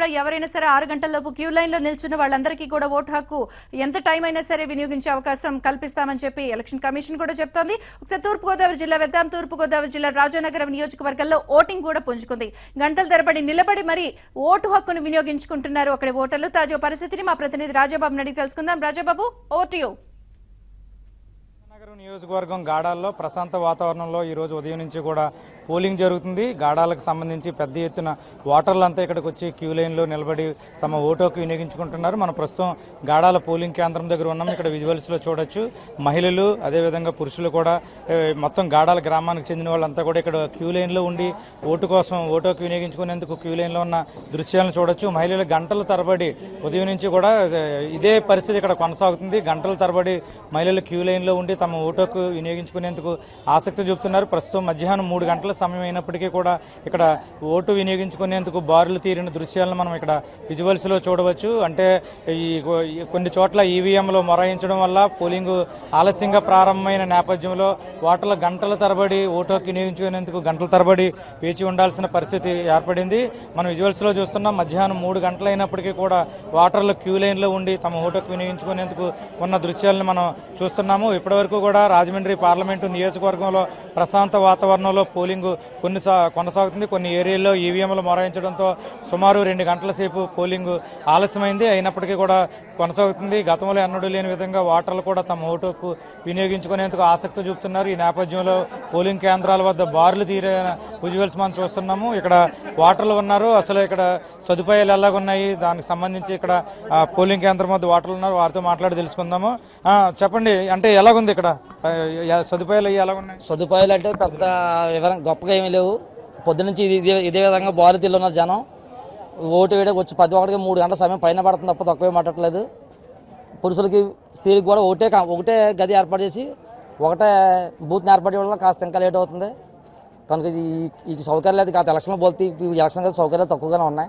కూడా ఎవరైనా సరే ఆరు గంటలలోపు క్యూ లైన్ లో నిల్చున్న వాళ్ళందరికీ కూడా ఓటు హక్కు ఎంత టైం అయినా సరే వినియోగించే అవకాశం కల్పిస్తామని చెప్పి ఎలక్షన్ కమిషన్ కూడా చెప్తోంది ఒకసారి తూర్పుగోదావరి జిల్లా వెళ్దాం తూర్పుగోదావరి జిల్లా రాజానగరం నియోజకవర్గంలో ఓటింగ్ కూడా పుంజుకుంది గంటల తరబడి నిలబడి మరి ఓటు హక్కును వినియోగించుకుంటున్నారు అక్కడి ఓటర్లు తాజా పరిస్థితిని మా ప్రతినిధి రాజాబాబు అడిగి తెలుసుకుందాం రాజాబాబు ఓటు యూ నగరం నియోజకవర్గం గాడాల్లో ప్రశాంత వాతావరణంలో ఈ రోజు ఉదయం నుంచి కూడా పోలింగ్ జరుగుతుంది గాడాలకు సంబంధించి పెద్ద ఎత్తున ఓటర్లంతా ఇక్కడికి వచ్చి క్యూ లైన్లో నిలబడి తమ ఓటుకు వినియోగించుకుంటున్నారు మనం ప్రస్తుతం గాడాల పోలింగ్ కేంద్రం దగ్గర ఉన్నాం ఇక్కడ విజువల్స్లో చూడొచ్చు మహిళలు అదేవిధంగా పురుషులు కూడా ఏ, మొత్తం గాడాల గ్రామానికి చెందిన వాళ్ళంతా కూడా ఇక్కడ క్యూ లైన్లో ఉండి ఓటు కోసం ఓటుకు వినియోగించుకునేందుకు క్యూ లైన్లో ఉన్న దృశ్యాలను చూడొచ్చు మహిళలు గంటల తరబడి ఉదయం నుంచి కూడా ఏ, ఇదే పరిస్థితి ఇక్కడ కొనసాగుతుంది గంటల తరబడి మహిళలు క్యూ లైన్లో ఉండి తమ ఓటుకు వినియోగించుకునేందుకు ఆసక్తి చూపుతున్నారు ప్రస్తుతం మధ్యాహ్నం మూడు గంటల సమయం అయినప్పటికీ కూడా ఇక్కడ ఓటు వినియోగించుకునేందుకు బారులు తీరిన దృశ్యాలను మనం ఇక్కడ విజువల్స్లో చూడవచ్చు అంటే ఈ కొ- ఈ కొన్ని చోట్ల ఈవీఎంలో మొరాయించడం వల్ల పోలింగ్ ఆలస్యంగా ప్రారంభమైన నేపథ్యంలో ఓటర్ల గంటల తరబడి ఓటు హక్కు వినియోగించుకునేందుకు గంటల తరబడి వేచి ఉండాల్సిన పరిస్థితి ఏర్పడింది మనం విజువల్స్లో చూస్తున్నాం మధ్యాహ్నం మూడు గంటలైనప్పటికీ కూడా ఓటర్లు క్యూ లైన్లో ఉండి తమ ఓటు హక్కు వినియోగించుకునేందుకు ఉన్న దృశ్యాలను మనం చూస్తున్నాము ఇప్పటివరకు కూడా రాజమండ్రి పార్లమెంటు నియోజకవర్గంలో ప్రశాంత వాతావరణంలో పోలింగ్ కొన్ని సా- కొనసాగుతుంది కొన్ని ఏరియాల్లో ఈవీఎంలు మొరాయించడంతో సుమారు రెండు గంటల సేపు పోలింగ్ ఆలస్యమైంది అయినప్పటికీ కూడా కొనసాగుతుంది గతంలో ఎన్నడూ లేని విధంగా ఓటర్లు కూడా తమ ఓటు హక్కు వినియోగించుకునేందుకు ఆసక్తి చూపుతున్నారు ఈ నేపథ్యంలో పోలింగ్ కేంద్రాల వద్ద బారులు తీరే విజువల్స్ మనం చూస్తున్నాము ఇక్కడ ఓటర్లు ఉన్నారు అసలు ఇక్కడ సదుపాయాలు ఎలాగున్నాయి దానికి సంబంధించి ఇక్కడ ఆ, పోలింగ్ కేంద్రం వద్ద ఓటర్లు ఉన్నారు వారితో మాట్లాడి తెలుసుకుందాము ఆ, చెప్పండి అంటే ఎలాగుంది ఇక్కడ ఆ, యా- సదుపాయాలు అవి ఎలాగున్నాయి సదుపాయాలు అంటే పెద్ద వివరం గొప్పగా ఏమీ లేవు పొద్దునుంచి ఇది ఇదే ఇదే విధంగా బారుతీలో ఉన్నారు జనం ఓటు వేయడానికి వచ్చి పది ఒకటికి మూడు గంటల సమయం పైన పడుతుంది తప్ప తక్కువే మాట్లాడలేదు పురుషులకి స్త్రీలకు కూడా ఒకటే కా- ఒకటే గది ఏర్పాటు చేసి ఒకటే బూత్ని ఏర్పాటు చేయడం వల్ల కాస్త ఇంకా లేట్ అవుతుంది కనుక ఇది ఈ సౌకర్యాలు లేదు కాదు ఎలక్షన్ పోతే ఈ ఎలక్షన్ కదా సౌకర్యాలు తక్కువగానే ఉన్నాయి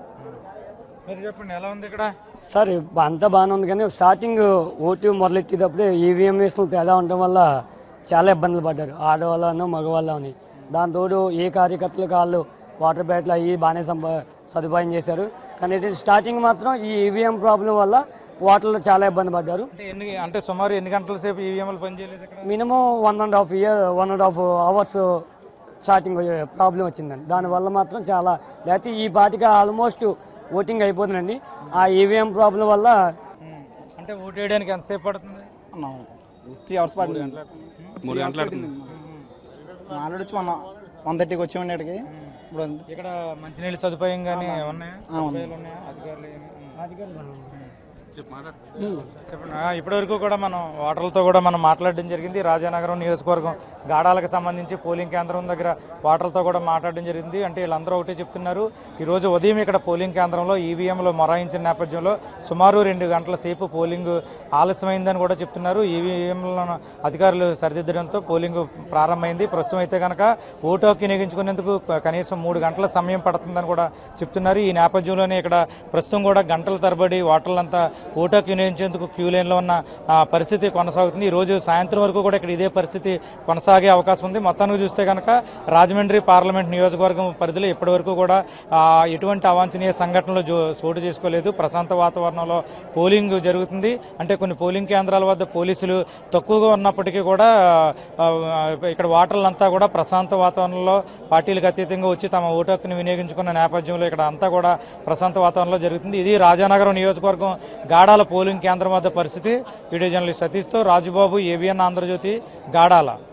మీరు చెప్పండి ఎలా ఉంది ఇక్కడ సార్ అంతా బాగానే ఉంది కానీ స్టార్టింగ్ ఓటు మొదలెట్టేటప్పుడు ఈవీఎం వేసిన తేడా ఉండడం వల్ల చాలా ఇబ్బందులు పడ్డారు ఆడవాళ్ళను మగవాళ్ళని దాంతోడు ఏ కార్యకర్తలు వాళ్ళు వాటర్ బ్యాట్లు అవి బాగానే సంప సదుపాయం చేశారు కానీ ఏంటంటే స్టార్టింగ్ మాత్రం ఈ ఈవీఎం ప్రాబ్లం వల్ల ఓటర్లు చాలా ఇబ్బంది పడ్డారు అంటే ఎన్ని అంటే సుమారు ఎన్ని గంటల సేపు ఈవీఎంలు పనిచేయలేదు ఇక్కడ minimum one and half year one and half hours starting problem వచ్చిందండి దానివల్ల మాత్రం చాలా లేకపోతే ఈ పాటికి ఆల్మోస్ట్ ఓటింగ్ అయిపోతుందండి ఆ ఈవీఎం ప్రాబ్లం వల్ల ఉమ్. అంటే ఓటు వేయడానికి ఎంతసేపు పడుతుంది త్రీ అవర్స్ పడుతుంది మూడు గంటలు ఆడుతుంది నాలుగు వచ్చి వన్ వన్ థర్టీకి వచ్చామండి ఇక్కడికి ఇప్పుడు అంతే. ఇక్కడ మంచినీళ్ళ సదుపాయం కానీ ఉన్నాయా ఆ, ఉంది. సదుపాయాలు ఉన్నాయా అధికారులు ఏమి? చెప్పు మాట్లాడు చెప్పండి ఆ, ఇప్పటివరకు కూడా మనం ఓటర్లతో కూడా మనం మాట్లాడడం జరిగింది రాజానగరం నియోజకవర్గం గాడాలకు సంబంధించి పోలింగ్ కేంద్రం దగ్గర ఓటర్లతో కూడా మాట్లాడడం జరిగింది అంటే వీళ్ళందరూ ఒకటే చెప్తున్నారు ఈరోజు ఉదయం ఇక్కడ పోలింగ్ కేంద్రంలో ఈవీఎంలో మొరాయించిన నేపథ్యంలో సుమారు రెండు గంటల సేపు పోలింగ్ ఆలస్యమైందని కూడా చెప్తున్నారు ఈవీఎంలను అధికారులు సరిదిద్దడంతో పోలింగ్ ప్రారంభమైంది ప్రస్తుతం అయితే కనుక ఓటు హక్కు వినియోగించుకునేందుకు క- కనీసం మూడు గంటల సమయం పడుతుందని కూడా చెప్తున్నారు ఈ నేపథ్యంలోనే ఇక్కడ ప్రస్తుతం కూడా గంటల తరబడి ఓటర్లంతా ఓటు హక్కు వినియోగించేందుకు క్యూ లైన్లో ఉన్న ఆ, పరిస్థితి కొనసాగుతుంది ఈ రోజు సాయంత్రం వరకు కూడా ఇక్కడ ఇదే పరిస్థితి కొనసాగే అవకాశం ఉంది మొత్తానికి చూస్తే కనుక రాజమండ్రి పార్లమెంట్ నియోజకవర్గం పరిధిలో ఇప్పటివరకు కూడా ఆ, ఎటువంటి అవాంఛనీయ సంఘటనలు జో- చోటు చేసుకోలేదు ప్రశాంత వాతావరణంలో పోలింగ్ జరుగుతుంది అంటే కొన్ని పోలింగ్ కేంద్రాల వద్ద పోలీసులు తక్కువగా ఉన్నప్పటికీ కూడా ఆ, ఇక్కడ ఓటర్లంతా కూడా ప్రశాంత వాతావరణంలో పార్టీలకు అతీతంగా వచ్చి తమ ఓటు హక్కును వినియోగించుకున్న నేపథ్యంలో ఇక్కడ అంతా కూడా ప్రశాంత వాతావరణంలో జరుగుతుంది ఇది రాజానగరం నియోజకవర్గం గాడాల పోలింగ్ కేంద్రం వద్ద పరిస్థితి video journalist సతీష్తో Rajubabu ABN Andhra Jyothi గాడాల